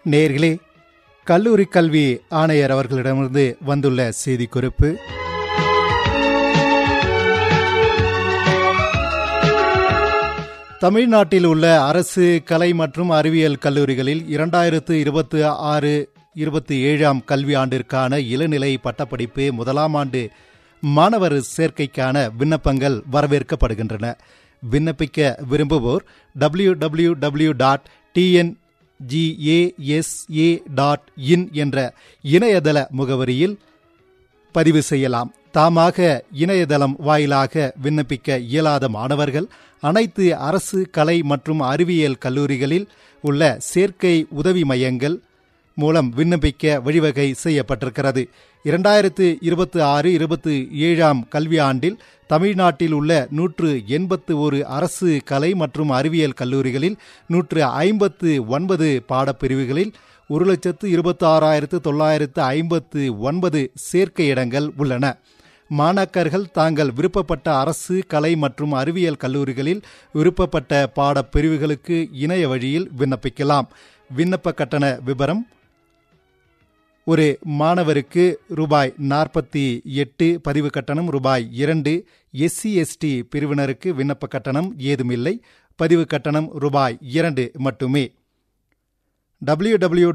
நேர்களே கல்லூரி கல்வி ஆணையர் அவர்களிடமிருந்து வந்துள்ள செய்திக்குறிப்பு தமிழ்நாட்டில் உள்ள அரசு கலை மற்றும் அறிவியல் கல்லூரிகளில் இரண்டாயிரத்து இருபத்தி ஆறு இருபத்தி ஏழாம் கல்வி ஆண்டிற்கான இளநிலை பட்டப்படிப்பு முதலாம் ஆண்டு மாணவர் சேர்க்கைக்கான விண்ணப்பங்கள் வரவேற்கப்படுகின்றன விண்ணப்பிக்க விரும்புவோர் W W W dot TN GASA dot in என்ற இணையதள முகவரியில் பதிவு செய்யலாம் தாமாக இணையதளம் வாயிலாக விண்ணப்பிக்க இயலாத மாணவர்கள் அனைத்து அரசு கலை மற்றும் அறிவியல் கல்லூரிகளில் உள்ள சேர்க்கை உதவி மையங்கள் மூலம் விண்ணப்பிக்க வழிவகை செய்யப்பட்டிருக்கிறது இரண்டாயிரத்து இருபத்தி ஆறு இருபத்தி ஏழாம் கல்வியாண்டில் தமிழ்நாட்டில் உள்ள நூற்று எண்பத்து ஒரு அரசு கலை மற்றும் அறிவியல் கல்லூரிகளில் நூற்று ஐம்பத்து ஒன்பது பாடப்பிரிவுகளில் ஒரு லட்சத்து இருபத்தி ஆறாயிரத்து தொள்ளாயிரத்து ஐம்பத்து ஒன்பது சேர்க்கை இடங்கள் உள்ளன மாணாக்கர்கள் தாங்கள் விருப்பப்பட்ட அரசு கலை மற்றும் அறிவியல் கல்லூரிகளில் விருப்பப்பட்ட பாடப்பிரிவுகளுக்கு இணைய வழியில் விண்ணப்பிக்கலாம் விண்ணப்ப கட்டண விவரம் ஒரு மாணவருக்கு ரூபாய் நாற்பத்தி எட்டு பதிவு கட்டணம் ரூபாய் இரண்டு எஸ்சி எஸ்டி பிரிவினருக்கு விண்ணப்ப கட்டணம் ஏதுமில்லை பதிவு கட்டணம் ரூபாய் இரண்டு மட்டுமே டபிள்யூ டபிள்யூ